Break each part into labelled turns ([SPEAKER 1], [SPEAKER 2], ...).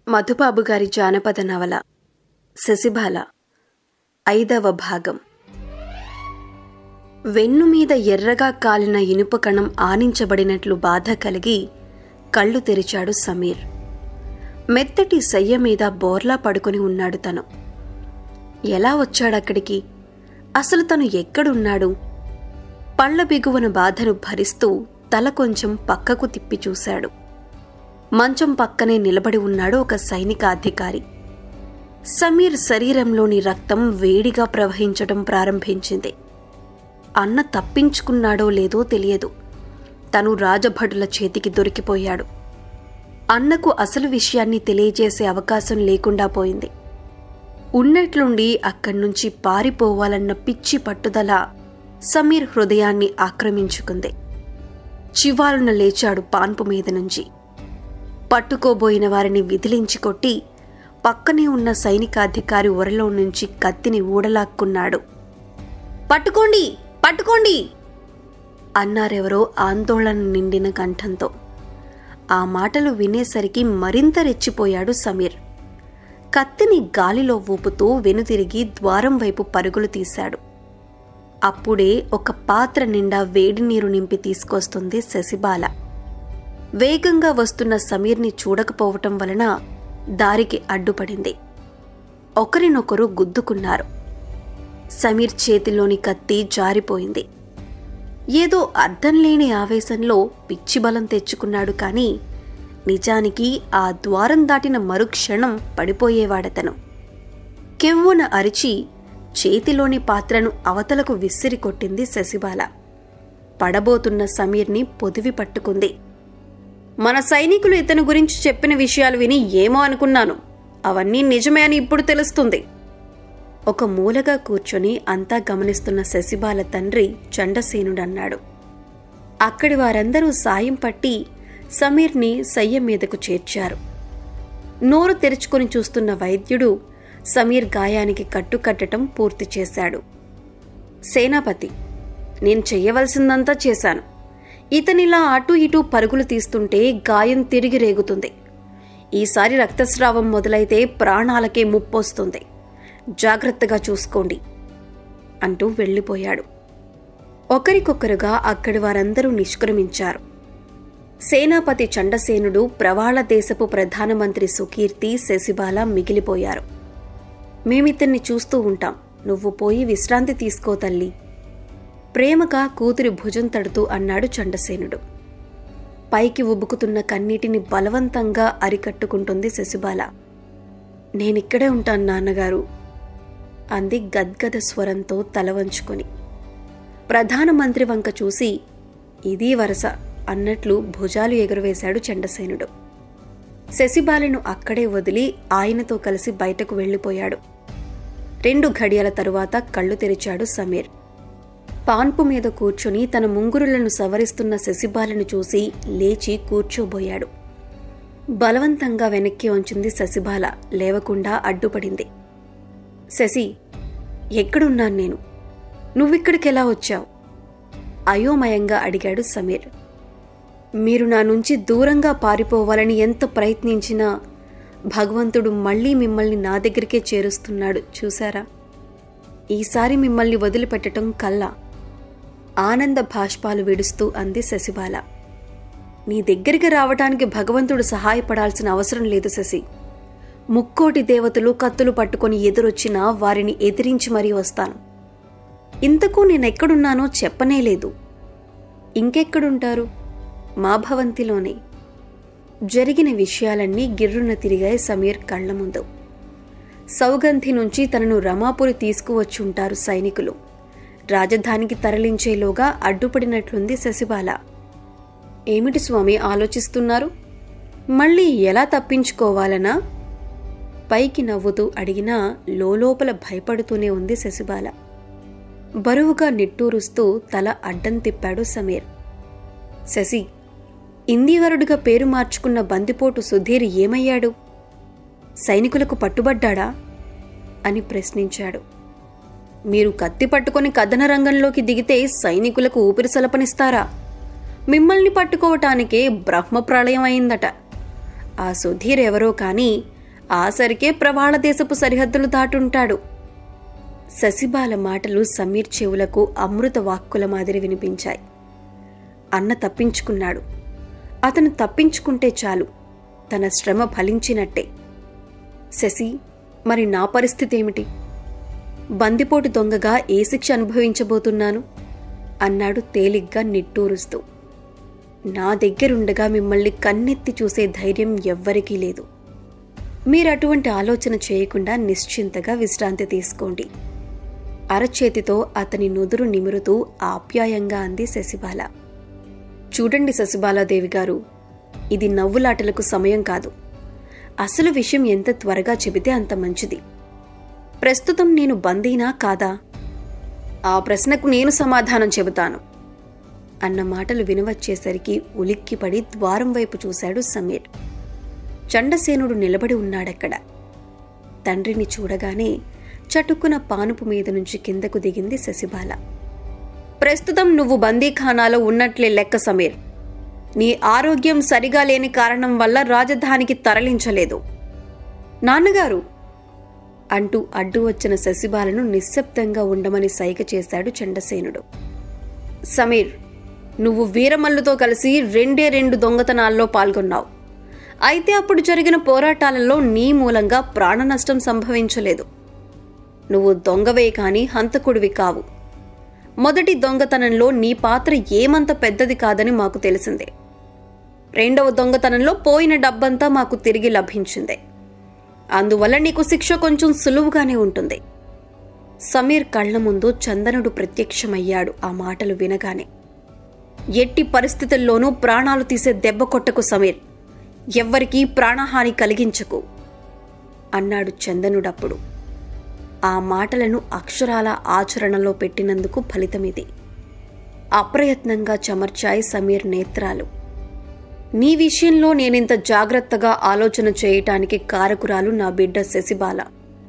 [SPEAKER 1] మధుబాబు గారి జానపద నవల శశిబాల ఐదవ భాగం వెన్ను మీద ఎర్రగా కాలిన ఇనుప కణం ఆనించబడినట్లు బాధ కలిగి కళ్ళు తెరిచాడు సమీర్ మెత్తటి శయ్య మీద బోర్లా పడుకొని ఉన్నాడు తను ఎలా వచ్చాడక్కడికి అసలు తను ఎక్కడున్నాడు పళ్ళ బిగువన బాధను భరిస్తూ తల కొంచెం పక్కకు తిప్పి చూశాడు మంచం పక్కనే నిలబడి ఉన్నాడు ఒక సైనికాధికారి సమీర్ శరీరంలోని రక్తం వేడిగా ప్రవహించడం ప్రారంభించింది అన్న తప్పించుకున్నాడో లేదో తెలియదు తను రాజభటుల చేతికి దొరికిపోయాడు అన్నకు అసలు విషయాన్ని తెలియజేసే అవకాశం లేకుండా పోయింది ఉన్నట్లుండి అక్కడి నుంచి పారిపోవాలన్న పిచ్చి పట్టుదల సమీర్ హృదయాన్ని ఆక్రమించుకుంది చివాలున లేచాడు పాన్పు మీద నుంచి పట్టుకోబోయిన వారిని విదిలించి కొట్టి పక్కనే ఉన్న సైనికాధికారి ఒరలో నుంచి కత్తిని ఊడలాక్కున్నాడు పట్టుకోండి పట్టుకోండి అన్నారెవరో ఆందోళన నిండిన కంఠంతో ఆ మాటలు వినేసరికి మరింత రెచ్చిపోయాడు సమీర్ కత్తిని గాలిలో ఊపుతూ వెనుతిరిగి ద్వారం వైపు పరుగులు తీశాడు అప్పుడే ఒక పాత్ర నిండా వేడి నీరు నింపి తీసుకొస్తుంది శశిబాల వేగంగా వస్తున్న సమీర్ని చూడకపోవటం వలన దారికి అడ్డుపడింది ఒకరినొకరు గుద్దుకున్నారు సమీర్ చేతిలోని కత్తి జారిపోయింది ఏదో అర్థం లేని ఆవేశంలో పిచ్చి బలం తెచ్చుకున్నాడు కానీ నిజానికి ఆ ద్వారం దాటిన మరుక్షణం పడిపోయేవాడతను కెవ్వున అరిచి చేతిలోని పాత్రను అవతలకు విసిరి కొట్టింది శశిబాల పడబోతున్న సమీర్ని పొదివి పట్టుకుంది మన సైనికులు ఇతని గురించి చెప్పిన విషయాలు విని ఏమో అనుకున్నాను అవన్నీ నిజమే అని ఇప్పుడు తెలుస్తుంది ఒక మూలగా కూర్చొని అంతా గమనిస్తున్న శశిబాల తండ్రి చండసేనుడన్నాడు అక్కడి వారందరూ సాయం పట్టి సమీర్ని సయ్య మీదకు చేర్చారు నోరు తెరుచుకొని చూస్తున్న వైద్యుడు సమీర్ గాయానికి కట్టుకట్టడం పూర్తి చేశాడు సేనాపతి నేను చెయ్యవలసిందంతా చేశాను ఇతనిలా అటు ఇటు పరుగులు తీస్తుంటే గాయం తిరిగి రేగుతుంది ఈసారి రక్తస్రావం మొదలైతే ప్రాణాలకే ముప్పొస్తుంది జాగ్రత్తగా చూసుకోండి అంటూ వెళ్ళిపోయాడు ఒకరికొకరుగా అక్కడి వారందరూ నిష్క్రమించారు సేనాపతి చండసేనుడు ప్రవాళ దేశపు ప్రధానమంత్రి సుకీర్తి శశిబాల మిగిలిపోయారు మేమితన్ని చూస్తూ ఉంటాం నువ్వు పోయి విశ్రాంతి తీసుకో తల్లి ప్రేమగా కూతురి భుజం తడుతూ అన్నాడు చండసేనుడు పైకి ఉబుకుతున్న కన్నీటిని బలవంతంగా అరికట్టుకుంటుంది శశిబాల నేనిక్కడే ఉంటాను నాన్నగారు అంది గద్గద స్వరంతో తల వంచుకొని ప్రధానమంత్రి వంక చూసి ఇదీ వరస అన్నట్లు భుజాలు ఎగురవేశాడు చండసేనుడు శశిబాలను అక్కడే వదిలి ఆయనతో కలిసి బయటకు వెళ్ళిపోయాడు రెండు ఘడియల తరువాత కళ్ళు తెరిచాడు సమీర్ పాన్పు మీద కూర్చుని తన ముంగురులను సవరిస్తున్న శశిబాలను చూసి లేచి కూర్చోబోయాడు బలవంతంగా వెనక్కి వంచింది శశిబాల లేవకుండా అడ్డుపడింది శశి ఎక్కడున్నాను నేను నువ్విక్కడికెలా వచ్చావు అయోమయంగా అడిగాడు సమీర్ మీరు నా నుంచి దూరంగా పారిపోవాలని ఎంత ప్రయత్నించినా భగవంతుడు మళ్ళీ మిమ్మల్ని నా దగ్గరికే చేరుస్తున్నాడు చూశారా ఈసారి మిమ్మల్ని వదిలిపెట్టడం కల్లా ఆనంద భాష్పాలు విడుస్తూ అంది శశిబాల నీ దగ్గరికి రావటానికి భగవంతుడు సహాయపడాల్సిన అవసరం లేదు శశి ముక్కోటి దేవతలు కత్తులు పట్టుకొని ఎదురొచ్చినా వారిని ఎదిరించి మరీ వస్తాను ఇంతకు నేనెక్కడున్నానో చెప్పనే లేదు ఇంకెక్కడుంటారు మా భవంతిలోనే జరిగిన విషయాలన్నీ గిర్రున తిరిగాయి సమీర్ కళ్ల ముందు సౌగంధి నుంచి తనను రమాపురి తీసుకువచ్చుంటారు సైనికులు రాజధానికి తరలించేలోగా అడ్డుపడినట్లుంది శశిబాల ఏమిటి స్వామి ఆలోచిస్తున్నారు మళ్ళీ ఎలా తప్పించుకోవాలనా పైకి నవ్వుతూ అడిగినా లోలోపల భయపడుతూనే ఉంది శశిబాల బరువుగా నిట్టూరుస్తూ తల అడ్డం తిప్పాడు సమీర్ శశి ఇందీవరుడిగా పేరు మార్చుకున్న బందిపోటు సుధీర్ ఏమయ్యాడు సైనికులకు పట్టుబడ్డాడా అని ప్రశ్నించాడు మీరు కత్తి పట్టుకొని కథన రంగంలోకి దిగితే సైనికులకు ఊపిరి సలపనిస్తారా మిమ్మల్ని పట్టుకోవటానికే బ్రహ్మ ప్రళయం అయిందట ఆ సుధీర్ ఎవరో కానీ ఆ సరికే ప్రవాళ దేశపు సరిహద్దులు దాటుంటాడు శశిబాల మాటలు సమీర్ చెవులకు అమృత వాక్కుల మాదిరి వినిపించాయి అన్న తప్పించుకున్నాడు అతను తప్పించుకుంటే చాలు తన శ్రమ ఫలించినట్టే శశి మరి నా పరిస్థితి ఏమిటి బందిపోటు దొంగగా ఏ శిక్ష అనుభవించబోతున్నాను అన్నాడు తేలిగ్గా నిట్టూరుస్తూ నా దగ్గరుండగా మిమ్మల్ని కన్నెత్తి చూసే ధైర్యం ఎవ్వరికీ లేదు మీరు అటువంటి ఆలోచన చేయకుండా నిశ్చింతగా విశ్రాంతి తీసుకోండి అరచేతితో అతని నుదురు నిమురుతూ ఆప్యాయంగా అంది శశిబాల చూడండి శశిబాలాదేవి గారు ఇది నవ్వులాటలకు సమయం కాదు అసలు విషయం ఎంత త్వరగా చెబితే అంత మంచిది ప్రస్తుతం నేను బందీనా కాదా ఆ ప్రశ్నకు నేను సమాధానం చెబుతాను అన్న మాటలు వినవచ్చేసరికి ఉలిక్కిపడి ద్వారం వైపు చూశాడు సమీర్ చండసేనుడు నిలబడి ఉన్నాడక్కడ తండ్రిని చూడగానే చటుక్కున పానుపు మీద నుంచి కిందకు దిగింది శశిబాల ప్రస్తుతం నువ్వు బందీఖానాలో ఉన్నట్లే లెక్క సమీర్ నీ ఆరోగ్యం సరిగా లేని కారణం వల్ల రాజధానికి తరలించలేదు నాన్నగారు అంటూ అడ్డు వచ్చిన శశిబాలను నిశ్శబ్దంగా ఉండమని సైగ చేశాడు చండసేనుడు సమీర్ నువ్వు వీరమల్లుతో కలిసి రెండే రెండు దొంగతనాల్లో పాల్గొన్నావు అయితే అప్పుడు జరిగిన పోరాటాలలో నీ మూలంగా ప్రాణ నష్టం సంభవించలేదు నువ్వు దొంగవే కాని హంతకుడివి కావు మొదటి దొంగతనంలో నీ పాత్ర ఏమంత పెద్దది కాదని మాకు తెలిసిందే రెండవ దొంగతనంలో పోయిన డబ్బంతా మాకు తిరిగి లభించిందే అందువల్ల నీకు శిక్ష కొంచెం సులువుగానే ఉంటుంది సమీర్ కళ్ల ముందు చందనుడు ప్రత్యక్షమయ్యాడు ఆ మాటలు వినగానే ఎట్టి పరిస్థితుల్లోనూ ప్రాణాలు తీసే దెబ్బ కొట్టకు సమీర్ ఎవ్వరికీ ప్రాణహాని కలిగించకు అన్నాడు చందనుడప్పుడు ఆ మాటలను అక్షరాల ఆచరణలో పెట్టినందుకు ఫలితమిది అప్రయత్నంగా చమర్చాయి సమీర్ నేత్రాలు నీ విషయంలో నేనింత జాగ్రత్తగా ఆలోచన చేయటానికి కారకురాలు నా బిడ్డ శశిబాల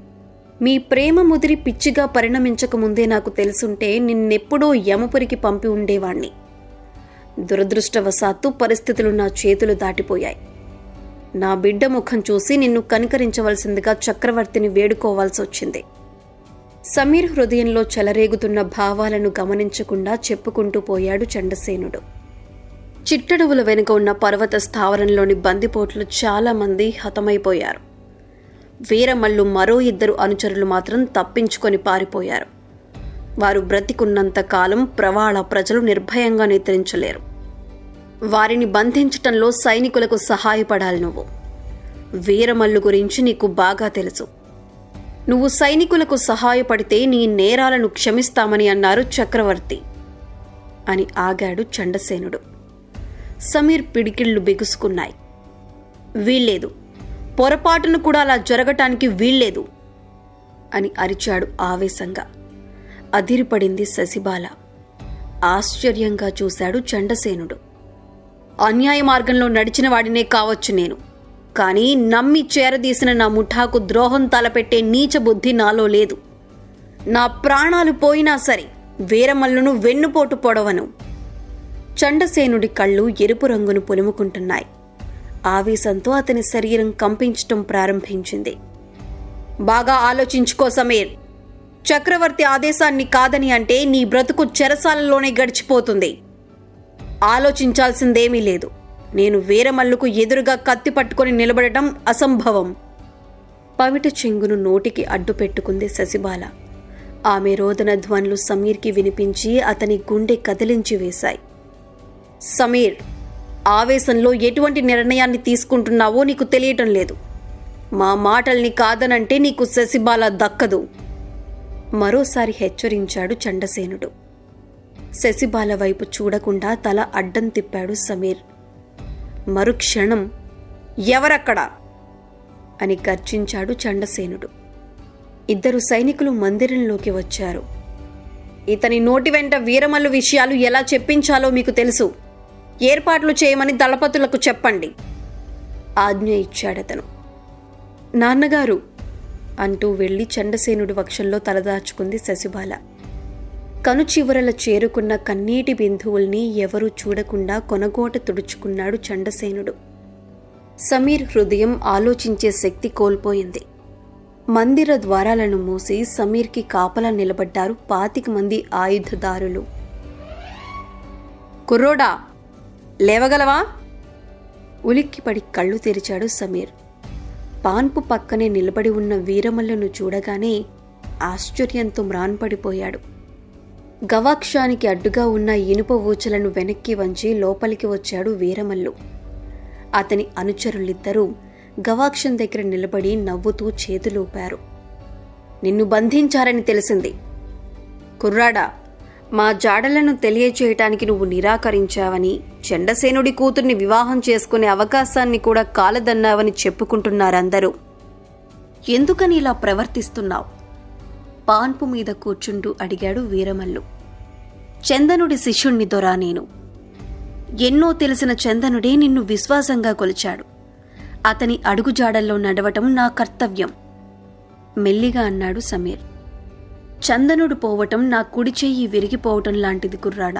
[SPEAKER 1] మీ ప్రేమ ముదిరి పిచ్చిగా పరిణమించకముందే నాకు తెలుసుంటే నిన్నెప్పుడో యమపురికి పంపి ఉండేవాణ్ణి దురదృష్టవశాత్తు పరిస్థితులు నా చేతులు దాటిపోయాయి నా బిడ్డ ముఖం చూసి నిన్ను కనికరించవలసిందిగా చక్రవర్తిని వేడుకోవాల్సి వచ్చింది సమీర్ హృదయంలో చెలరేగుతున్న భావాలను గమనించకుండా చెప్పుకుంటూ పోయాడు చండసేనుడు చిట్టడవుల వెనుక ఉన్న పర్వత స్థావరంలోని బందిపోట్లు చాలా మంది హతమైపోయారు వీరమల్లు మరో ఇద్దరు అనుచరులు మాత్రం తప్పించుకొని పారిపోయారు వారు బ్రతికున్నంత కాలం ప్రవాళ ప్రజలు నిర్భయంగా నిద్రించలేరు వారిని బంధించటంలో సైనికులకు సహాయపడాలి నువ్వు వీరమల్లు గురించి నీకు బాగా తెలుసు నువ్వు సైనికులకు సహాయపడితే నీ నేరాలను క్షమిస్తామని అన్నారు చక్రవర్తి అని ఆగాడు చండసేనుడు సమీర్ పిడికిళ్ళు బిగుసుకున్నాయి వీల్లేదు పొరపాటును కూడా అలా జరగటానికి వీల్లేదు అని అరిచాడు ఆవేశంగా అదిరిపడింది శశిబాల ఆశ్చర్యంగా చూశాడు చండసేనుడు అన్యాయ మార్గంలో నడిచిన వాడినే కావచ్చు నేను కానీ నమ్మి చేరదీసిన నా ముఠాకు ద్రోహం తలపెట్టే నీచ బుద్ధి నాలో లేదు నా ప్రాణాలు పోయినా సరే వీరమల్లును వెన్నుపోటు పొడవను చండసేనుడి కళ్ళు ఎరుపు రంగును పులుముకుంటున్నాయి ఆవేశంతో అతని శరీరం కంపించటం ప్రారంభించింది బాగా ఆలోచించుకో సమీర్ చక్రవర్తి ఆదేశాన్ని కాదని అంటే నీ బ్రతుకు చెరసాలలోనే గడిచిపోతుంది ఆలోచించాల్సిందేమీ లేదు నేను వీరమల్లుకు ఎదురుగా కత్తి పట్టుకొని నిలబడటం అసంభవం పవిట చెంగును నోటికి అడ్డు పెట్టుకుంది శశిబాల ఆమె రోదన ధ్వనులు సమీర్కి వినిపించి అతని గుండె కదిలించి వేశాయి సమీర్ ఆవేశంలో ఎటువంటి నిర్ణయాన్ని తీసుకుంటున్నావో నీకు తెలియటం లేదు మా మాటల్ని కాదనంటే నీకు శశిబాల దక్కదు మరోసారి హెచ్చరించాడు చండసేనుడు శశిబాల వైపు చూడకుండా తల అడ్డం తిప్పాడు సమీర్ మరుక్షణం ఎవరక్కడా అని గర్జించాడు చండసేనుడు ఇద్దరు సైనికులు మందిరంలోకి వచ్చారు ఇతని నోటి వెంట వీరమల్లు విషయాలు ఎలా చెప్పించాలో మీకు తెలుసు ఏర్పాట్లు చేయమని దళపతులకు చెప్పండి ఆజ్ఞ ఇచ్చాడతను నాన్నగారు అంటూ వెళ్లి చండసేనుడి వక్షంలో తలదాచుకుంది శశిబాల కనుచివరల చేరుకున్న కన్నీటి బిందువుల్ని ఎవరూ చూడకుండా కొనగోట తుడుచుకున్నాడు చండసేనుడు సమీర్ హృదయం ఆలోచించే శక్తి కోల్పోయింది మందిర ద్వారాలను మూసి సమీర్కి కాపలా నిలబడ్డారు పాతిక మంది ఆయుధదారులు కుర్రోడా లేవగలవా ఉలిక్కిపడి కళ్ళు తెరిచాడు సమీర్ పాన్పు పక్కనే నిలబడి ఉన్న వీరమల్లును చూడగానే ఆశ్చర్యంతో మ్రాన్పడిపోయాడు గవాక్షానికి అడ్డుగా ఉన్న ఇనుప ఊచలను వెనక్కి వంచి లోపలికి వచ్చాడు వీరమల్లు అతని అనుచరులిద్దరూ గవాక్షం దగ్గర నిలబడి నవ్వుతూ చేతులూపారు నిన్ను బంధించారని తెలిసింది కుర్రాడా మా జాడలను తెలియచేయటానికి నువ్వు నిరాకరించావని చండసేనుడి కూతుర్ని వివాహం చేసుకునే అవకాశాన్ని కూడా కాలదన్నావని చెప్పుకుంటున్నారందరూ ఎందుకని ఇలా ప్రవర్తిస్తున్నావు పాన్పు మీద కూర్చుంటూ అడిగాడు వీరమల్లు చందనుడి శిష్యుణ్ణి దొరా నేను ఎన్నో తెలిసిన చందనుడే నిన్ను విశ్వాసంగా కొలిచాడు అతని అడుగుజాడల్లో నడవటం నా కర్తవ్యం మెల్లిగా అన్నాడు సమీర్ చందనుడు పోవటం నా కుడి చెయ్యి విరిగిపోవటం లాంటిది కుర్రాడా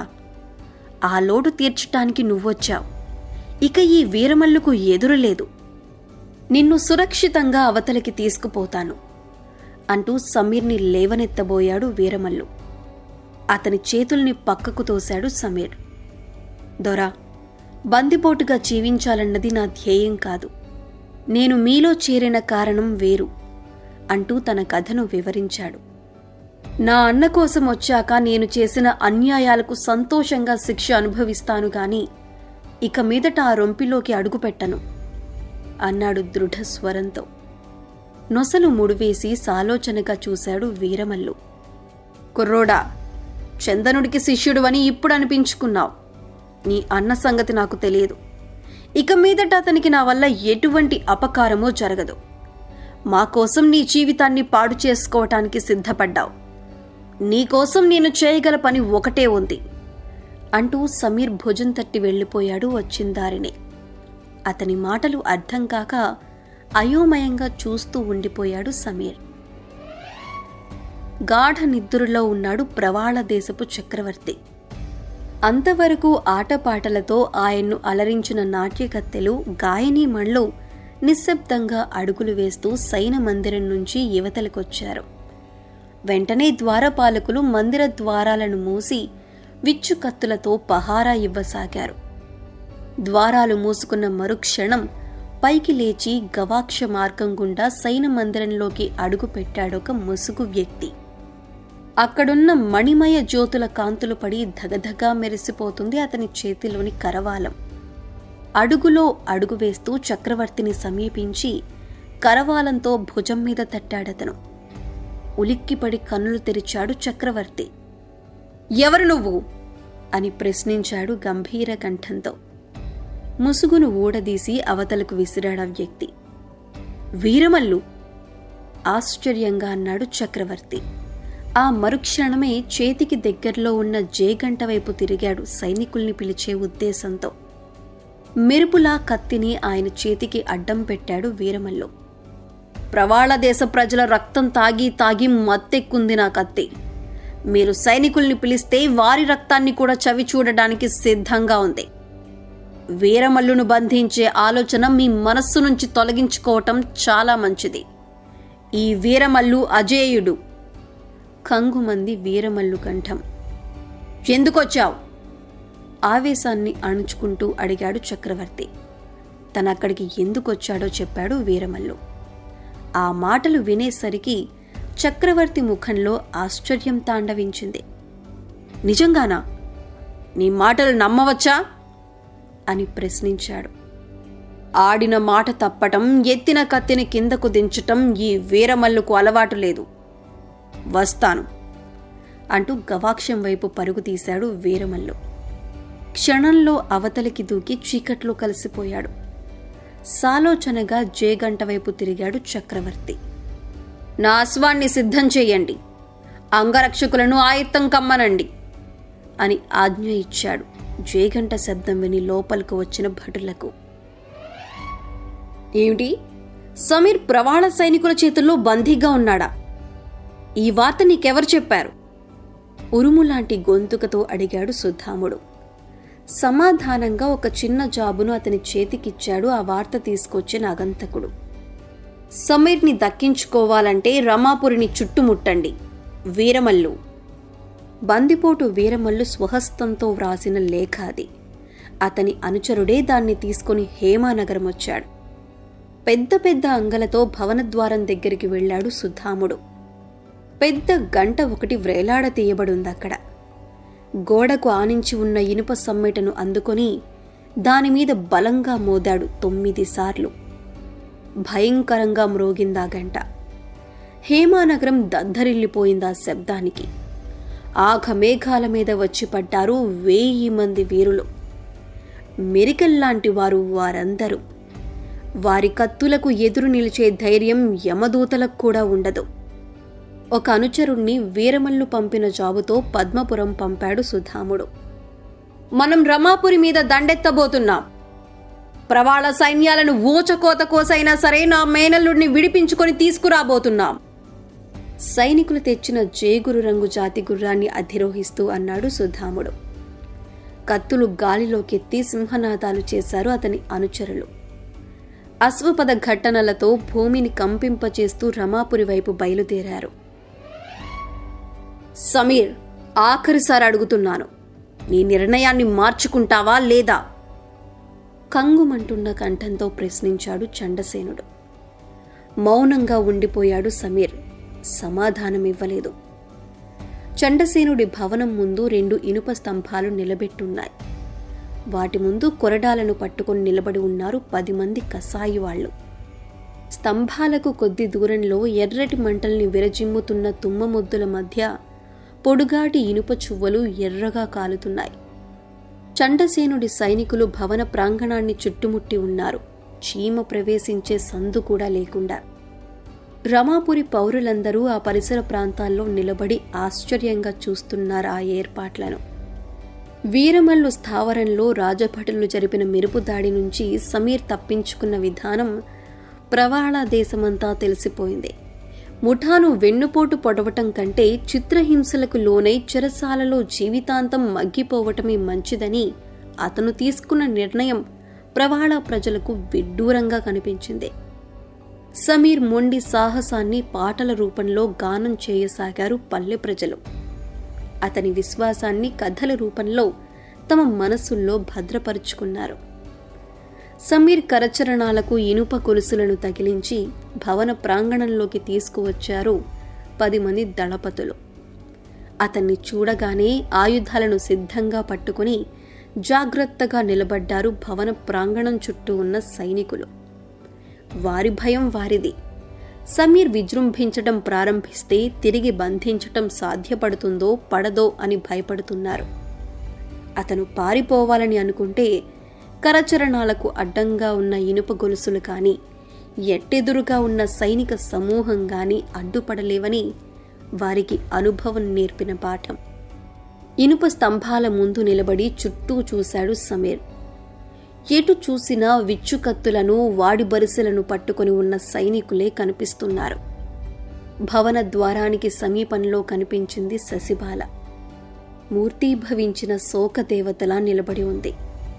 [SPEAKER 1] ఆ లోటు తీర్చటానికి నువ్వొచ్చావు ఇక ఈ వీరమల్లుకు ఎదురులేదు నిన్ను సురక్షితంగా అవతలికి తీసుకుపోతాను అంటూ సమీర్ని లేవనెత్తబోయాడు వీరమల్లు అతని చేతుల్ని పక్కకు తోశాడు సమీర్ దొరా బందిపోటుగా జీవించాలన్నది నా ధ్యేయం కాదు నేను మీలో చేరిన కారణం వేరు అంటూ తన కథను వివరించాడు నా అన్న కోసం వచ్చాక నేను చేసిన అన్యాయాలకు సంతోషంగా శిక్ష అనుభవిస్తాను గాని ఇక మీదట ఆ రొంపిలోకి అడుగుపెట్టను అన్నాడు దృఢ స్వరంతో నొసలు ముడివేసి సాలోచనగా చూశాడు వీరమల్లు కుర్రోడా చందనుడికి శిష్యుడువని ఇప్పుడు అనిపించుకున్నావు నీ అన్న సంగతి నాకు తెలియదు ఇక మీదట అతనికి నా వల్ల ఎటువంటి అపకారమో జరగదు మా కోసం నీ జీవితాన్ని పాడు చేసుకోవటానికి సిద్ధపడ్డావు నీకోసం నేను చేయగల పని ఒకటే ఉంది అంటూ సమీర్ భుజం తట్టి వెళ్ళిపోయాడు వచ్చిందారినే అతని మాటలు అర్థం కాక అయోమయంగా చూస్తూ ఉండిపోయాడు సమీర్ గాఢ నిద్దురులో ఉన్నాడు ప్రవాళ దేశపు చక్రవర్తి అంతవరకు ఆటపాటలతో ఆయన్ను అలరించిన నాట్యకత్తెలు గాయనీమణ్లు నిశ్శబ్దంగా అడుగులు వేస్తూ సైన మందిరం నుంచి యువతలకొచ్చారు వెంటనే ద్వారపాలకులు మందిర ద్వారాలను మూసి విచ్చు కత్తులతో పహారా ఇవ్వసాగారు ద్వారాలు మూసుకున్న మరుక్షణం పైకి లేచి గవాక్ష మార్గం గుండా సైన మందిరంలోకి అడుగు పెట్టాడొక ముసుగు వ్యక్తి అక్కడున్న మణిమయ జ్యోతుల కాంతులు పడి ధగధగా మెరిసిపోతుంది అతని చేతిలోని కరవాలం అడుగులో అడుగు వేస్తూ చక్రవర్తిని సమీపించి కరవాలంతో భుజం మీద తట్టాడతను ఉలిక్కిపడి కన్నులు తెరిచాడు చక్రవర్తి ఎవరు నువ్వు అని ప్రశ్నించాడు గంభీర కంఠంతో ముసుగును ఊడదీసి అవతలకు విసిరాడా వ్యక్తి వీరమల్లు ఆశ్చర్యంగా అన్నాడు చక్రవర్తి ఆ మరుక్షణమే చేతికి దగ్గరలో ఉన్న జేగంట వైపు తిరిగాడు సైనికుల్ని పిలిచే ఉద్దేశంతో మెరుపులా కత్తిని ఆయన చేతికి అడ్డం పెట్టాడు వీరమల్లు ప్రవాళ దేశ ప్రజల రక్తం తాగి తాగి మత్తెక్కుంది నా కత్తి మీరు సైనికుల్ని పిలిస్తే వారి రక్తాన్ని కూడా చవి చూడడానికి సిద్ధంగా ఉంది వీరమల్లును బంధించే ఆలోచన మీ మనస్సు నుంచి తొలగించుకోవటం చాలా మంచిది ఈ వీరమల్లు అజేయుడు కంగుమంది వీరమల్లు కంఠం ఎందుకొచ్చావు ఆవేశాన్ని అణుచుకుంటూ అడిగాడు చక్రవర్తి తనక్కడికి ఎందుకొచ్చాడో చెప్పాడు వీరమల్లు ఆ మాటలు వినేసరికి చక్రవర్తి ముఖంలో ఆశ్చర్యం తాండవించింది నిజంగానా నీ మాటలు నమ్మవచ్చా అని ప్రశ్నించాడు ఆడిన మాట తప్పటం ఎత్తిన కత్తిని కిందకు దించటం ఈ వీరమల్లుకు అలవాటు లేదు వస్తాను అంటూ గవాక్షం వైపు పరుగు తీశాడు వీరమల్లు క్షణంలో అవతలికి దూకి చీకట్లో కలిసిపోయాడు సాలోచనగా జేగంట వైపు తిరిగాడు చక్రవర్తి నా అశ్వాన్ని సిద్ధం చేయండి అంగరక్షకులను ఆయుత్తం కమ్మనండి అని ఆజ్ఞ ఇచ్చాడు జేగంట శబ్దం విని లోపలికి వచ్చిన భటులకు ఏమిటి సమీర్ ప్రవాళ సైనికుల చేతుల్లో బందీగా ఉన్నాడా ఈ వార్త నీకెవరు చెప్పారు ఉరుములాంటి గొంతుకతో అడిగాడు సుధాముడు సమాధానంగా ఒక చిన్న జాబును అతని చేతికిచ్చాడు ఆ వార్త తీసుకొచ్చిన అగంతకుడు సమీర్ని దక్కించుకోవాలంటే రమాపురిని చుట్టుముట్టండి వీరమల్లు బందిపోటు వీరమల్లు స్వహస్తంతో వ్రాసిన లేఖ అది అతని అనుచరుడే దాన్ని తీసుకుని హేమానగరం వచ్చాడు పెద్ద పెద్ద అంగలతో భవనద్వారం దగ్గరికి వెళ్ళాడు సుధాముడు పెద్ద గంట ఒకటి వ్రేలాడ తీయబడుంది అక్కడ గోడకు ఆనించి ఉన్న ఇనుప సమ్మెటను అందుకొని దానిమీద బలంగా మోదాడు తొమ్మిది సార్లు భయంకరంగా మ్రోగిందా గంట హేమానగరం దద్దరిల్లిపోయిందా శబ్దానికి ఆఘమేఘాల మీద వచ్చి పడ్డారు వేయి మంది వీరులు మెరికల్లాంటి వారు వారందరూ వారి కత్తులకు ఎదురు నిలిచే ధైర్యం యమదూతలకు కూడా ఉండదు ఒక అనుచరుణ్ణి వీరమల్లు పంపిన జాబుతో పద్మపురం పంపాడు సుధాముడు మనం రమాపురి మీద దండెత్తబోతున్నాం ప్రవాళ సైన్యాలను ఊచకోత కోసైనా సరే నా మేనల్లుడిని విడిపించుకొని తీసుకురాబోతున్నాం సైనికులు తెచ్చిన జేగురు రంగు జాతి గుర్రాన్ని అధిరోహిస్తూ అన్నాడు సుధాముడు కత్తులు గాలిలోకెత్తి సింహనాదాలు చేశారు అతని అనుచరులు అశ్వపద ఘట్టనలతో భూమిని కంపింపచేస్తూ రమాపురి వైపు బయలుదేరారు సమీర్ ఆఖరిసారి అడుగుతున్నాను నీ నిర్ణయాన్ని మార్చుకుంటావా లేదా కంగుమంటున్న కంఠంతో ప్రశ్నించాడు చండసేనుడు మౌనంగా ఉండిపోయాడు సమీర్ సమాధానమివ్వలేదు చండసేనుడి భవనం ముందు రెండు ఇనుప స్తంభాలు నిలబెట్టున్నాయి వాటి ముందు కొరడాలను పట్టుకొని నిలబడి ఉన్నారు పది మంది కసాయి వాళ్ళు స్తంభాలకు కొద్ది దూరంలో ఎర్రటి మంటల్ని విరజిమ్ముతున్న తుమ్మ మొద్దుల మధ్య పొడుగాటి ఇనుప చువ్వలు ఎర్రగా కాలుతున్నాయి చండసేనుడి సైనికులు భవన ప్రాంగణాన్ని చుట్టుముట్టి ఉన్నారు చీమ ప్రవేశించే సందు కూడా లేకుండా రమాపురి పౌరులందరూ ఆ పరిసర ప్రాంతాల్లో నిలబడి ఆశ్చర్యంగా చూస్తున్నారు ఆ ఏర్పాట్లను వీరమల్లు స్థావరంలో రాజభటులు జరిపిన మెరుపు దాడి నుంచి సమీర్ తప్పించుకున్న విధానం ప్రవాళ దేశమంతా తెలిసిపోయింది ముఠాను వెన్నుపోటు పొడవటం కంటే చిత్రహింసలకు లోనై చెరసాలలో జీవితాంతం మగ్గిపోవటమే మంచిదని అతను తీసుకున్న నిర్ణయం ప్రవాళ ప్రజలకు విడ్డూరంగా కనిపించింది సమీర్ మొండి సాహసాన్ని పాటల రూపంలో గానం చేయసాగారు పల్లె ప్రజలు అతని విశ్వాసాన్ని కథల రూపంలో తమ మనస్సుల్లో భద్రపరుచుకున్నారు సమీర్ కరచరణాలకు ఇనుప కొలుసులను తగిలించి భవన ప్రాంగణంలోకి తీసుకువచ్చారు పది మంది దళపతులు అతన్ని చూడగానే ఆయుధాలను సిద్ధంగా పట్టుకుని జాగ్రత్తగా నిలబడ్డారు భవన ప్రాంగణం చుట్టూ ఉన్న సైనికులు వారి భయం వారిది సమీర్ విజృంభించటం ప్రారంభిస్తే తిరిగి బంధించటం సాధ్యపడుతుందో పడదో అని భయపడుతున్నారు అతను పారిపోవాలని అనుకుంటే కరచరణాలకు అడ్డంగా ఉన్న ఇనుప గొలుసులు కానీ ఎట్టెదురుగా ఉన్న సైనిక సమూహం గాని అడ్డుపడలేవని వారికి అనుభవం నేర్పిన పాఠం ఇనుప స్తంభాల ముందు నిలబడి చుట్టూ చూశాడు సమీర్ ఎటు చూసినా విచ్చుకత్తులను వాడి బరిసెలను పట్టుకొని ఉన్న సైనికులే కనిపిస్తున్నారు భవన ద్వారానికి సమీపంలో కనిపించింది శశిబాల మూర్తీభవించిన శోకదేవతలా నిలబడి ఉంది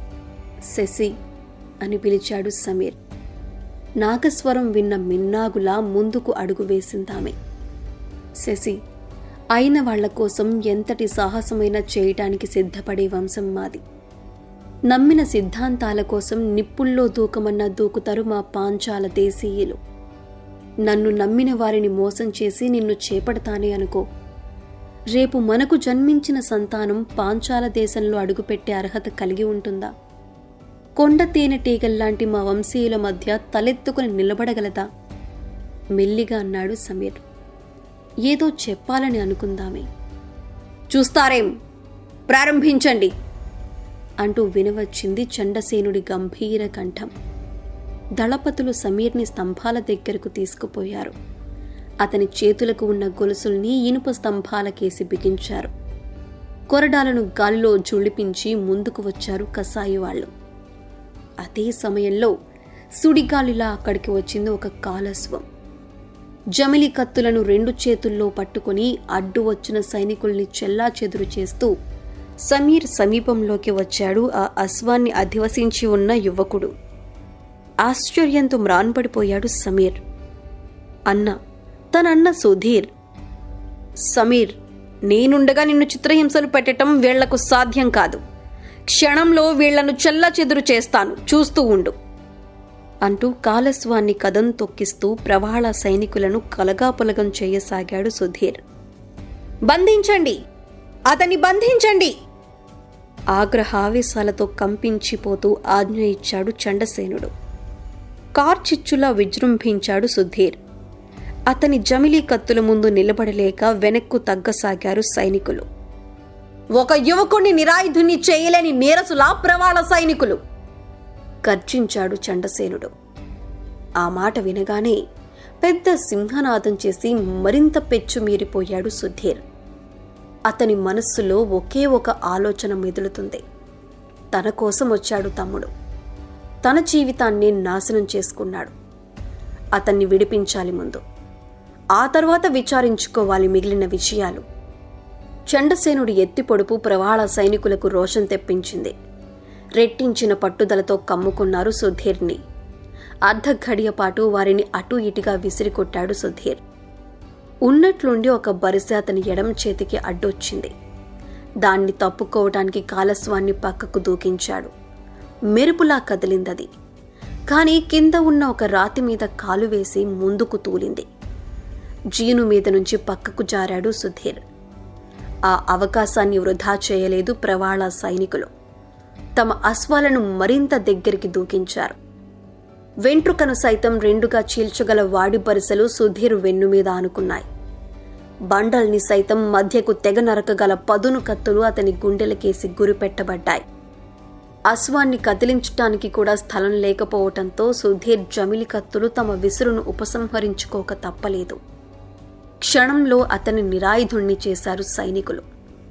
[SPEAKER 1] శశి అని పిలిచాడు సమీర్ నాగస్వరం విన్న మిన్నాగులా ముందుకు అడుగు వేసిందామె శశి అయిన వాళ్ల కోసం ఎంతటి సాహసమైనా చేయటానికి సిద్ధపడే వంశం మాది నమ్మిన సిద్ధాంతాల కోసం నిప్పుల్లో దూకమన్నా దూకుతారు మా పాంచాల దేశీయులు నన్ను నమ్మిన వారిని మోసం చేసి నిన్ను చేపడతానే అనుకో రేపు మనకు జన్మించిన సంతానం పాంచాల దేశంలో అడుగుపెట్టే అర్హత కలిగి ఉంటుందా కొండ తేనెటీగల్లాంటి మా వంశీయుల మధ్య తలెత్తుకుని నిలబడగలదా మెల్లిగా అన్నాడు సమీర్ ఏదో చెప్పాలని అనుకుందామే చూస్తారేం ప్రారంభించండి అంటూ వినవచ్చింది చండసేనుడి గంభీర కంఠం దళపతులు సమీర్ని స్తంభాల దగ్గరకు తీసుకుపోయారు అతని చేతులకు ఉన్న గొలుసుల్ని ఇనుప స్తంభాలకేసి బిగించారు కొరడాలను గాలిలో జుళిపించి ముందుకు వచ్చారు కసాయి వాళ్ళు అదే సమయంలో సుడిగాలిలా అక్కడికి వచ్చింది ఒక కాలస్వం జమిలి కత్తులను రెండు చేతుల్లో పట్టుకుని అడ్డు వచ్చిన సైనికుల్ని చెల్లా చెదురు చేస్తూ సమీర్ సమీపంలోకి వచ్చాడు ఆ అశ్వాన్ని అధివసించి ఉన్న యువకుడు ఆశ్చర్యంతో మ్రాన్పడిపోయాడు సమీర్ అన్న తనన్న సుధీర్ సమీర్ నేనుండగా నిన్ను చిత్రహింసలు పెట్టటం వీళ్లకు సాధ్యం కాదు క్షణంలో వీళ్లను చెల్లాచెదురు చేస్తాను చూస్తూ ఉండు అంటూ కాలస్వాన్ని కదం తొక్కిస్తూ ప్రవాళ సైనికులను కలగాపులగం చేయసాగాడు సుధీర్ బంధించండి అతన్ని బంధించండి ఆగ్రహావేశాలతో కంపించిపోతూ ఆజ్ఞ ఇచ్చాడు చండసేనుడు కార్చిచ్చులా విజృంభించాడు సుధీర్ అతని జమిలీ కత్తుల ముందు నిలబడలేక వెనక్కు తగ్గసాగారు సైనికులు ఒక యువకుణ్ణి నిరాయుధుని చేయలేని నీరసులా ప్రవాళ సైనికులు గర్జించాడు చండసేనుడు ఆ మాట వినగానే పెద్ద సింహనాదం చేసి మరింత పెచ్చు మీరిపోయాడు సుధీర్ అతని మనస్సులో ఒకే ఒక ఆలోచన మెదులుతుంది తన కోసం వచ్చాడు తమ్ముడు తన జీవితాన్ని నాశనం చేసుకున్నాడు అతన్ని విడిపించాలి ముందు ఆ తర్వాత విచారించుకోవాలి మిగిలిన విషయాలు చండసేనుడి ఎత్తి పొడుపు ప్రవాళ సైనికులకు రోషం తెప్పించింది రెట్టించిన పట్టుదలతో కమ్ముకున్నారు సుధీర్ని అర్ధ ఘడియ పాటు వారిని అటూ ఇటుగా విసిరికొట్టాడు సుధీర్ ఉన్నట్లుండి ఒక బరిసె అతని ఎడం చేతికి అడ్డొచ్చింది దాన్ని తప్పుకోవటానికి కాలస్వాన్ని పక్కకు దూకించాడు మెరుపులా కదిలిందది కాని కింద ఉన్న ఒక రాతి మీద కాలు వేసి ముందుకు తూలింది జీను మీద నుంచి పక్కకు జారాడు సుధీర్ ఆ అవకాశాన్ని వృధా చేయలేదు ప్రవాళ సైనికులు తమ అశ్వాలను మరింత దగ్గరికి దూకించారు వెంట్రుకను సైతం రెండుగా చీల్చగల వాడి బరిసెలు సుధీర్ వెన్ను మీద ఆనుకున్నాయి బండల్ని సైతం మధ్యకు తెగ నరకగల పదును కత్తులు అతని గుండెలకేసి గురిపెట్టబడ్డాయి అశ్వాన్ని కదిలించటానికి కూడా స్థలం లేకపోవటంతో సుధీర్ జమిలి కత్తులు తమ విసురును ఉపసంహరించుకోక తప్పలేదు క్షణంలో అతని నిరాయుధుణ్ణి చేశారు సైనికులు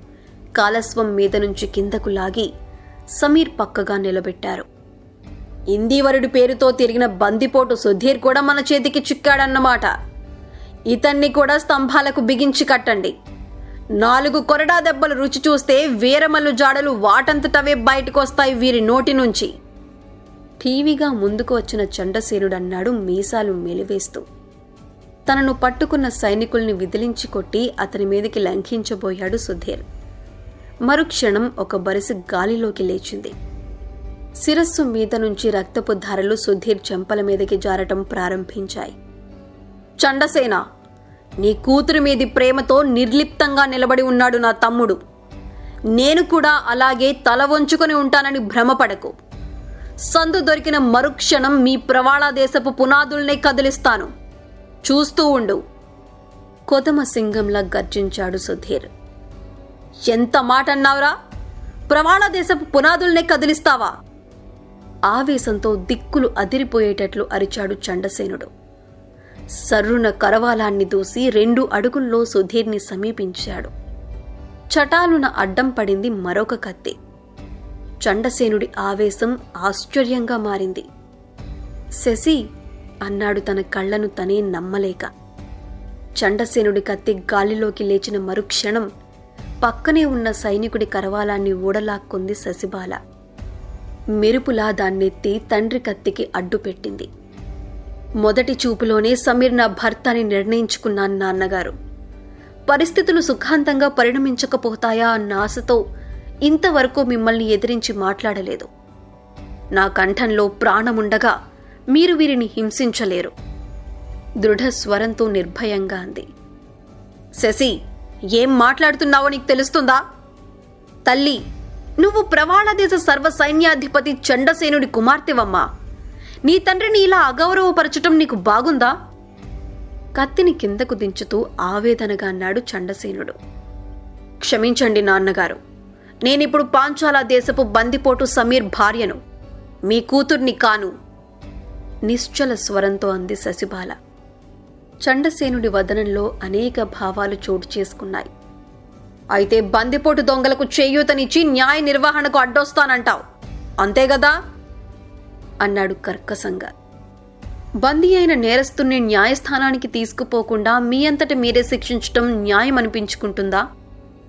[SPEAKER 1] కాలస్వం మీద నుంచి కిందకు లాగి సమీర్ పక్కగా నిలబెట్టారు ఇందీవరుడి పేరుతో తిరిగిన బందిపోటు సుధీర్ కూడా మన చేతికి చిక్కాడన్నమాట ఇతన్ని కూడా స్తంభాలకు బిగించి కట్టండి నాలుగు కొరడా దెబ్బలు రుచి చూస్తే వీరమల్లు జాడలు వాటంతటవే బయటకొస్తాయి వీరి నోటి నుంచి టీవీగా ముందుకు వచ్చిన చండసేనుడన్నాడు మీసాలు మెలివేస్తూ తనను పట్టుకున్న సైనికుల్ని విదిలించి కొట్టి అతని మీదకి లంఘించబోయాడు సుధీర్ మరుక్షణం ఒక బరిసి గాలిలోకి లేచింది శిరస్సు మీద నుంచి రక్తపు ధారలు సుధీర్ చెంపల మీదకి జారటం ప్రారంభించాయి చండసేన నీ కూతురు మీది ప్రేమతో నిర్లిప్తంగా నిలబడి ఉన్నాడు నా తమ్ముడు నేను కూడా అలాగే తల వంచుకొని ఉంటానని భ్రమపడకు సందు దొరికిన మరుక్షణం మీ ప్రవాళ దేశపు పునాదుల్నే కదిలిస్తాను చూస్తూ ఉండు కొదమ సింగంలా గర్జించాడు సుధీర్ ఎంత మాట అన్నావురా ప్రవాళ దేశపు పునాదుల్నే కదిలిస్తావా ఆవేశంతో దిక్కులు అదిరిపోయేటట్లు అరిచాడు చండసేనుడు సర్రున కరవాలాన్ని దూసి రెండు అడుగుల్లో సుధీర్ని సమీపించాడు చటాలున అడ్డం పడింది మరొక కత్తి చండసేనుడి ఆవేశం ఆశ్చర్యంగా మారింది శశి అన్నాడు తన కళ్ళను తనే నమ్మలేక చండసేనుడి కత్తి గాలిలోకి లేచిన మరుక్షణం పక్కనే ఉన్న సైనికుడి కరవాలాన్ని ఊడలాక్కుంది శశిబాల మెరుపులా దాన్నెత్తి తండ్రి కత్తికి అడ్డుపెట్టింది మొదటి చూపులోనే సమీర్ నా భర్త అని నిర్ణయించుకున్నాను నాన్నగారు పరిస్థితులు సుఖాంతంగా పరిణమించకపోతాయా అన్న ఆశతో ఇంతవరకు మిమ్మల్ని ఎదిరించి మాట్లాడలేదు నా కంఠంలో ప్రాణముండగా మీరు వీరిని హింసించలేరు దృఢ స్వరంతో నిర్భయంగా అంది శశి ఏం మాట్లాడుతున్నావో నీకు తెలుస్తుందా తల్లి నువ్వు ప్రవాళ దేశ సర్వ సైన్యాధిపతి చండసేనుడి కుమార్తెవమ్మా నీ తండ్రిని ఇలా అగౌరవపరచటం నీకు బాగుందా కత్తిని కిందకు దించుతూ ఆవేదనగా అన్నాడు చండసేనుడు క్షమించండి నాన్నగారు నేనిప్పుడు పాంచాల దేశపు బందిపోటు సమీర్ భార్యను మీ కూతుర్ని కాను నిశ్చల స్వరంతో అంది శశిబాల చండసేనుడి వదనంలో అనేక భావాలు చోటు చేసుకున్నాయి అయితే బందిపోటు దొంగలకు చేయూతనిచ్చి న్యాయ నిర్వహణకు అడ్డొస్తానంటావు అంతే గదా అన్నాడు కర్కసంగా బందీ అయిన నేరస్తుని న్యాయస్థానానికి తీసుకుపోకుండా మీ అంతట మీరే శిక్షించటం న్యాయం అనిపించుకుంటుందా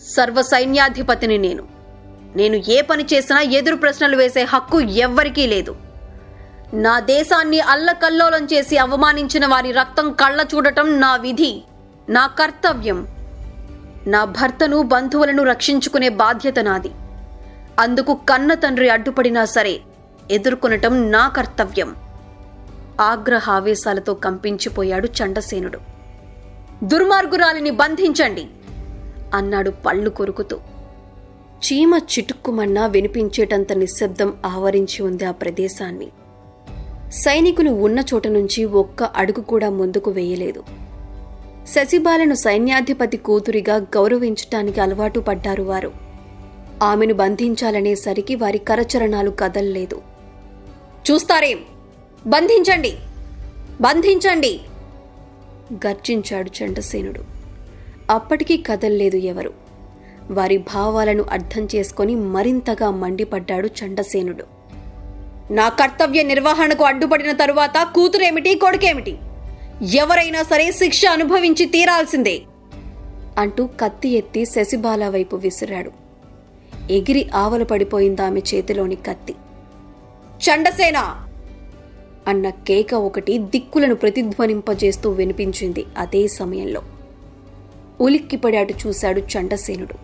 [SPEAKER 1] సర్వ సైన్యాధిపతిని నేను నేను ఏ పని చేసినా ఎదురు ప్రశ్నలు వేసే హక్కు ఎవ్వరికీ లేదు నా దేశాన్ని అల్లకల్లోలం చేసి అవమానించిన వారి రక్తం కళ్ళ చూడటం నా విధి నా కర్తవ్యం నా భర్తను బంధువులను రక్షించుకునే బాధ్యత నాది అందుకు కన్న తండ్రి అడ్డుపడినా సరే ఎదుర్కొనటం నా కర్తవ్యం ఆగ్రహావేశాలతో కంపించిపోయాడు చండసేనుడు దుర్మార్గురాలిని బంధించండి అన్నాడు పళ్ళు కొరుకుతూ చీమ చిటుక్కుమన్నా వినిపించేటంత నిశ్శబ్దం ఆవరించి ఉంది ఆ ప్రదేశాన్ని సైనికులు ఉన్న చోట నుంచి ఒక్క అడుగు కూడా ముందుకు వేయలేదు శశిబాలను సైన్యాధిపతి కూతురిగా గౌరవించటానికి అలవాటు పడ్డారు వారు ఆమెను బంధించాలనేసరికి వారి కరచరణాలు కదల్లేదు చూస్తారేం బంధించండి బంధించండి గర్జించాడు చండసేనుడు అప్పటికీ కదల్లేదు ఎవరు వారి భావాలను అర్థం చేసుకొని మరింతగా మండిపడ్డాడు చండసేనుడు నా కర్తవ్య నిర్వహణకు అడ్డుపడిన తరువాత కూతురేమిటి కొడుకేమిటి ఎవరైనా సరే శిక్ష అనుభవించి తీరాల్సిందే అంటూ కత్తి ఎత్తి శశిబాల వైపు విసిరాడు ఎగిరి ఆవల పడిపోయింది ఆమె చేతిలోని కత్తి చండసేన అన్న కేక ఒకటి దిక్కులను ప్రతిధ్వనింపజేస్తూ వినిపించింది అదే సమయంలో ఉలిక్కిపడి అటు చూశాడు చండసేనుడు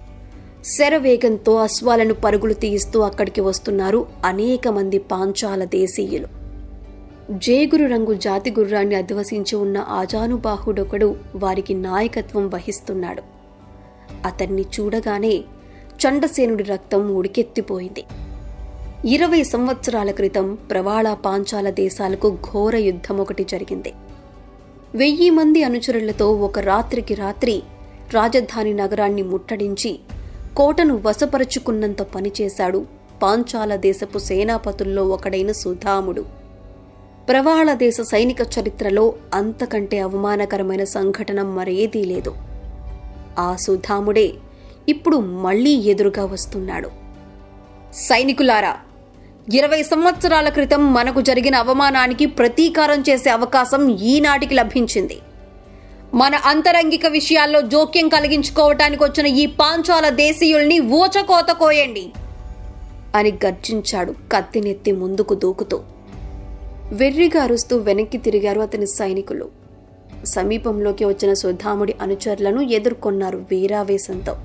[SPEAKER 1] శరవేగంతో అశ్వాలను పరుగులు తీయిస్తూ అక్కడికి వస్తున్నారు అనేక మంది పాంచాల దేశీయులు జేగురు రంగు జాతి గుర్రాన్ని అధివసించి ఉన్న ఆజానుబాహుడొకడు వారికి నాయకత్వం వహిస్తున్నాడు అతన్ని చూడగానే చండసేనుడి రక్తం ఉడికెత్తిపోయింది ఇరవై సంవత్సరాల క్రితం ప్రవాళ పాంచాల దేశాలకు ఘోర యుద్ధం ఒకటి జరిగింది వెయ్యి మంది అనుచరులతో ఒక రాత్రికి రాత్రి రాజధాని నగరాన్ని ముట్టడించి కోటను వశపరుచుకున్నంత పనిచేశాడు పాంచాల దేశపు సేనాపతుల్లో ఒకడైన సుధాముడు ప్రవాళ దేశ సైనిక చరిత్రలో అంతకంటే అవమానకరమైన సంఘటన మరేదీ లేదు ఆ సుధాముడే ఇప్పుడు మళ్లీ ఎదురుగా వస్తున్నాడు సైనికులారా ఇరవై సంవత్సరాల క్రితం మనకు జరిగిన అవమానానికి ప్రతీకారం చేసే అవకాశం ఈనాటికి లభించింది మన అంతరంగిక విషయాల్లో జోక్యం కలిగించుకోవటానికి వచ్చిన ఈ పాంచాల దేశీయుల్ని ఊచకోత కోయండి అని గర్జించాడు కత్తినెత్తి ముందుకు దూకుతూ వెర్రిగా అరుస్తూ వెనక్కి తిరిగారు అతని సైనికులు సమీపంలోకి వచ్చిన సుధాముడి అనుచరులను ఎదుర్కొన్నారు వీరావేశంతో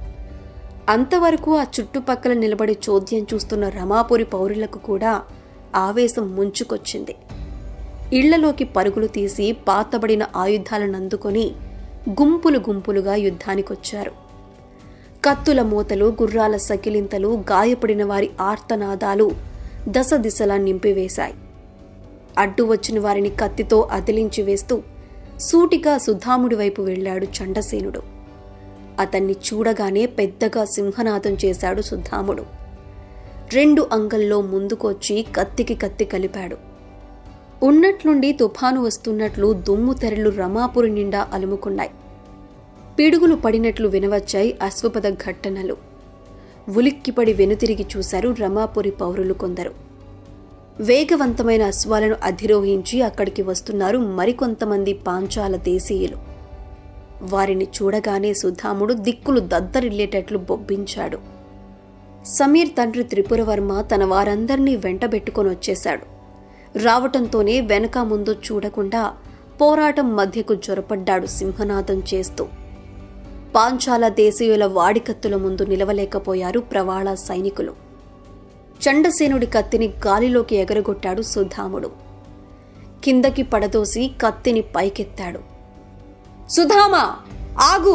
[SPEAKER 1] అంతవరకు ఆ చుట్టుపక్కల నిలబడి చోద్యం చూస్తున్న రమాపురి పౌరులకు కూడా ఆవేశం ముంచుకొచ్చింది ఇళ్లలోకి పరుగులు తీసి పాతబడిన ఆయుధాలను అందుకొని గుంపులు గుంపులుగా యుద్ధానికొచ్చారు కత్తుల మూతలు గుర్రాల సకిలింతలు గాయపడిన వారి ఆర్తనాదాలు దశ దిశలా నింపివేశాయి అడ్డు వచ్చిన వారిని కత్తితో అదిలించి వేస్తూ సూటిగా సుధాముడి వైపు వెళ్ళాడు చండసేనుడు అతన్ని చూడగానే పెద్దగా సింహనాదం చేశాడు సుధాముడు రెండు అంగల్లో ముందుకొచ్చి కత్తికి కత్తి కలిపాడు ఉన్నట్లుండి తుఫాను వస్తున్నట్లు దుమ్ము తెరలు రమాపురి నిండా అలుముకున్నాయి పిడుగులు పడినట్లు వినవచ్చాయి అశ్వపద ఘట్టనలు ఉలిక్కిపడి వెనుతిరిగి చూశారు రమాపురి పౌరులు కొందరు వేగవంతమైన అశ్వాలను అధిరోహించి అక్కడికి వస్తున్నారు మరికొంతమంది పాంచాల దేశీయులు వారిని చూడగానే సుధాముడు దిక్కులు దద్దరిల్లేటట్లు బొబ్బించాడు సమీర్ తండ్రి త్రిపురవర్మ తన వారందర్నీ వెంటబెట్టుకొని వచ్చేశాడు రావటంతోనే వెనక ముందు చూడకుండా పోరాటం మధ్యకు జొరపడ్డాడు సింహనాదం చేస్తూ పాంచాల దేశీయుల వాడికత్తుల ముందు నిలవలేకపోయారు ప్రవాళ సైనికులు చండసేనుడి కత్తిని గాలిలోకి ఎగరగొట్టాడు సుధాముడు కిందకి పడదోసి కత్తిని పైకెత్తాడు సుధామా ఆగు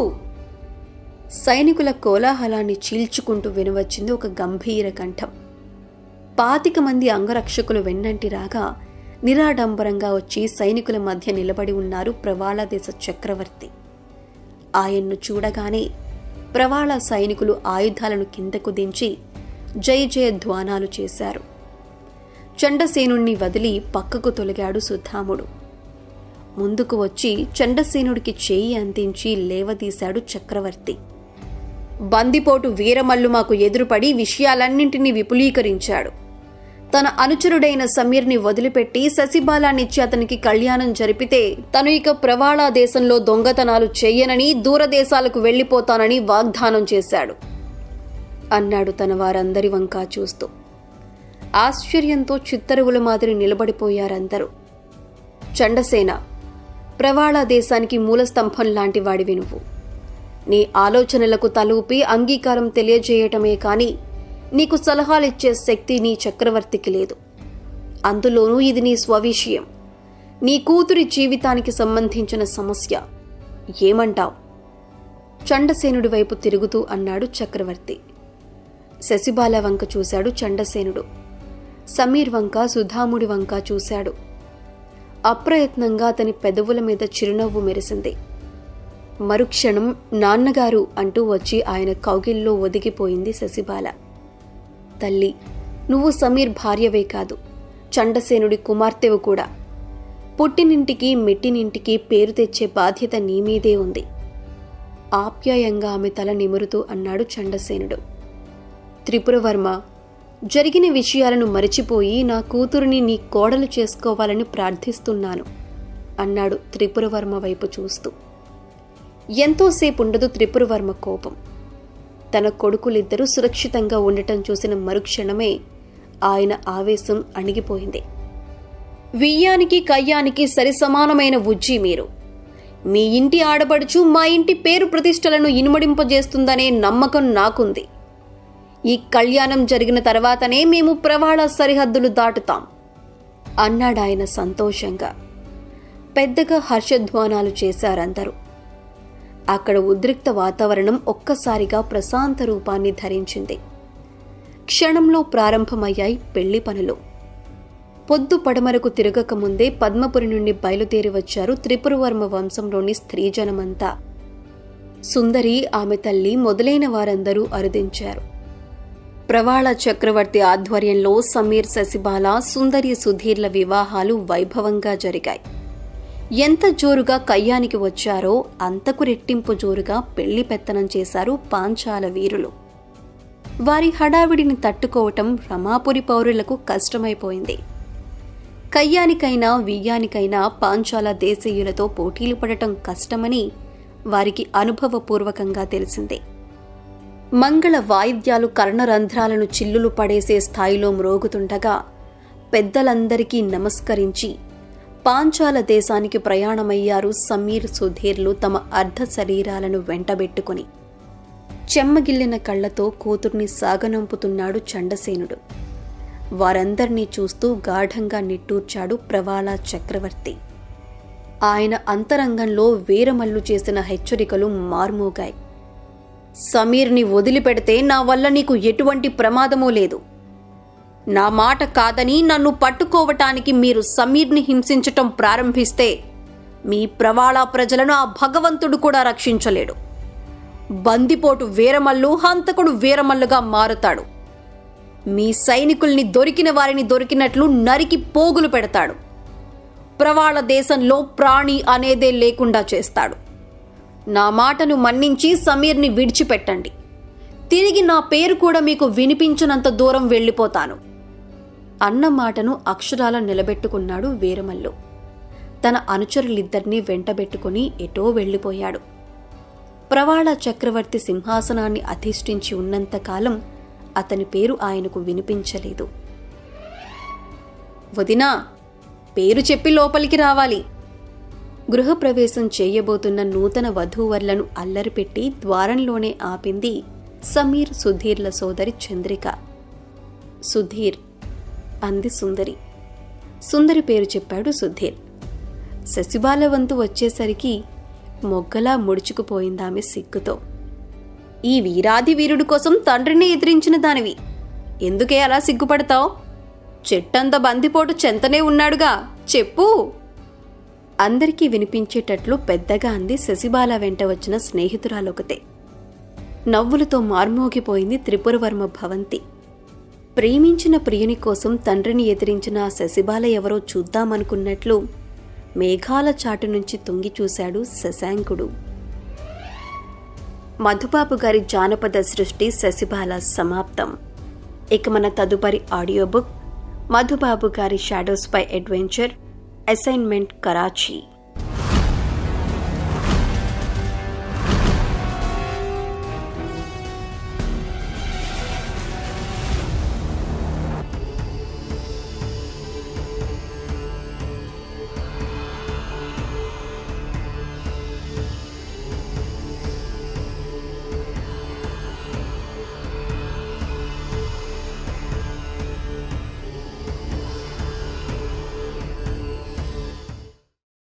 [SPEAKER 1] సైనికుల కోలాహలాన్ని చీల్చుకుంటూ వినవచ్చింది ఒక గంభీర కంఠం పాతిక మంది అంగరక్షకులు వెన్నంటి రాగా నిరాడంబరంగా వచ్చి సైనికుల మధ్య నిలబడి ఉన్నారు ప్రవాళ దేశ చక్రవర్తి ఆయన్ను చూడగానే ప్రవాళ సైనికులు ఆయుధాలను కిందకు దించి జయ జయ ధ్వానాలు చేశారు చండసేనుణ్ణి వదిలి పక్కకు తొలగాడు సుధాముడు ముందుకు వచ్చి చండసేనుడికి చేయి అందించి లేవదీశాడు చక్రవర్తి బందిపోటు వీరమల్లు మాకు ఎదురుపడి విషయాలన్నింటినీ విపులీకరించాడు తన అనుచరుడైన సమీర్ని వదిలిపెట్టి శశిబాలాన్నిచ్చి అతనికి కళ్యాణం జరిపితే తను ఇక ప్రవాళా దేశంలో దొంగతనాలు చెయ్యనని దూరదేశాలకు వెళ్లిపోతానని వాగ్దానం చేశాడు అన్నాడు తన వారందరి వంకా చూస్తూ ఆశ్చర్యంతో చిత్తరువుల మాదిరి నిలబడిపోయారందరూ చండసేన ప్రవాళ దేశానికి మూలస్తంభం లాంటి వాడివి నువ్వు నీ ఆలోచనలకు తలూపి అంగీకారం తెలియజేయటమే కాని నీకు సలహాలిచ్చే శక్తి నీ చక్రవర్తికి లేదు అందులోనూ ఇది నీ స్వవిషయం నీ కూతురి జీవితానికి సంబంధించిన సమస్య ఏమంటావ్ చండసేనుడి వైపు తిరుగుతూ అన్నాడు చక్రవర్తి శశిబాల వంక చూశాడు చండసేనుడు సమీర్ వంక సుధాముడి వంక చూశాడు అప్రయత్నంగా అతని పెదవుల మీద చిరునవ్వు మెరిసింది మరుక్షణం నాన్నగారు అంటూ వచ్చి ఆయన కౌగిల్లో ఒదిగిపోయింది శశిబాల తల్లి నువ్వు సమీర్ భార్యవే కాదు చండసేనుడి కుమార్తెవు కూడా పుట్టినింటికి మెట్టినింటికి పేరు తెచ్చే బాధ్యత నీ మీదే ఉంది ఆప్యాయంగా ఆమె తల నిమురుతూ అన్నాడు చండసేనుడు త్రిపురవర్మ జరిగిన విషయాలను మరిచిపోయి నా కూతురిని నీ కోడలు చేసుకోవాలని ప్రార్థిస్తున్నాను అన్నాడు త్రిపురవర్మ వైపు చూస్తూ ఎంతోసేపు ఉండదు త్రిపురవర్మ కోపం తన కొడుకులిద్దరూ సురక్షితంగా ఉండటం చూసిన మరుక్షణమే ఆయన ఆవేశం అణిగిపోయింది వియ్యానికి కయ్యానికి సరిసమానమైన ఉజ్జి మీరు మీ ఇంటి ఆడపడుచు మా ఇంటి పేరు ప్రతిష్టలను ఇనుమడింపజేస్తుందనే నమ్మకం నాకుంది ఈ కళ్యాణం జరిగిన తర్వాతనే మేము ప్రవాళ సరిహద్దులు దాటుతాం అన్నాడాయన సంతోషంగా పెద్దగా హర్షధ్వానాలు చేశారందరూ అక్కడ ఉద్రిక్త వాతావరణం ఒక్కసారిగా ప్రశాంత రూపాన్ని ధరించింది క్షణంలో ప్రారంభమయ్యాయి పెళ్లి పనులు పొద్దు పడమరకు తిరగకముందే పద్మపురి నుండి బయలుదేరి వచ్చారు త్రిపురవర్మ వంశంలోని స్త్రీజనమంతా సుందరి ఆమె తల్లి మొదలైన వారందరూ అరుదించారు ప్రవాళ చక్రవర్తి ఆధ్వర్యంలో సమీర్ శశిబాల సుందరి సుధీర్ల వివాహాలు వైభవంగా జరిగాయి ఎంత జోరుగా కయ్యానికి వచ్చారో అంతకు రెట్టింపు జోరుగా పెళ్లి పెత్తనం చేశారు పాంచాల వీరులు వారి హడావిడిని తట్టుకోవటం రమాపురి పౌరులకు కష్టమైపోయింది కయ్యానికైనా వియ్యానికైనా పాంచాల దేశీయులతో పోటీలు పడటం కష్టమని వారికి అనుభవపూర్వకంగా తెలిసిందే మంగళ వాయిద్యాలు కర్ణరంధ్రాలను చిల్లులు పడేసే స్థాయిలో మ్రోగుతుండగా పెద్దలందరికీ నమస్కరించి పాంచాల దేశానికి ప్రయాణమయ్యారు సమీర్ సుధీర్లు తమ అర్ధ శరీరాలను వెంటబెట్టుకుని చెమ్మగిల్లిన కళ్లతో కూతుర్ని సాగనంపుతున్నాడు చండసేనుడు వారందర్నీ చూస్తూ గాఢంగా నిట్టూర్చాడు ప్రవాళ చక్రవర్తి ఆయన అంతరంగంలో వీరమల్లు చేసిన హెచ్చరికలు మార్మోగాయి సమీర్ని వదిలిపెడితే నా వల్ల నీకు ఎటువంటి ప్రమాదమూ లేదు నా మాట కాదని నన్ను పట్టుకోవటానికి మీరు సమీర్ని హింసించటం ప్రారంభిస్తే మీ ప్రవాళ ప్రజలను ఆ భగవంతుడు కూడా రక్షించలేడు బందిపోటు వీరమల్లు హంతకుడు వీరమల్లుగా మారుతాడు మీ సైనికుల్ని దొరికిన వారిని దొరికినట్లు నరికి పోగులు పెడతాడు ప్రవాళ దేశంలో ప్రాణి అనేదే లేకుండా చేస్తాడు నా మాటను మన్నించి సమీర్ని విడిచిపెట్టండి తిరిగి నా పేరు కూడా మీకు వినిపించినంత దూరం వెళ్ళిపోతాను అన్న మాటను అక్షరాల నిలబెట్టుకున్నాడు వీరమల్లు తన అనుచరులిద్దరినీ వెంటబెట్టుకుని ఎటో వెళ్ళిపోయాడు ప్రవాళ చక్రవర్తి సింహాసనాన్ని అధిష్ఠించి ఉన్నంతకాలం అతని పేరు ఆయనకు వినిపించలేదు వదినా పేరు చెప్పి లోపలికి రావాలి గృహప్రవేశం చేయబోతున్న నూతన వధూవర్లను అల్లరిపెట్టి ద్వారంలోనే ఆపింది సమీర్ సుధీర్ల సోదరి చంద్రిక సుధీర్ అంది సుందరి సుందరి పేరు చెప్పాడు సుధీర్ శశిబాల వంతు వచ్చేసరికి మొగ్గలా ముడుచుకుపోయిందామె సిగ్గుతో ఈ వీరాది వీరుడి కోసం తండ్రిని ఎదిరించిన దానివి ఎందుకే అలా సిగ్గుపడతావు చెట్టంత బందిపోటు చెంతనే ఉన్నాడుగా చెప్పు అందరికీ వినిపించేటట్లు పెద్దగా అంది శశిబాల వెంట వచ్చిన స్నేహితురాలొకతే నవ్వులతో మార్మోగిపోయింది త్రిపురవర్మ భవంతి ప్రేమించిన ప్రియుని కోసం తండ్రిని ఎదిరించిన ఆ శశిబాల ఎవరో చూద్దామనుకున్నట్లు మేఘాల చాటు నుంచి తొంగి చూశాడు శశాంకుడు మధుబాబు గారి జానపద సృష్టి శశిబాల సమాప్తం ఇక మన తదుపరి ఆడియో బుక్ మధుబాబు గారి షాడోస్ పై అడ్వెంచర్ అసైన్మెంట్ కరాచీ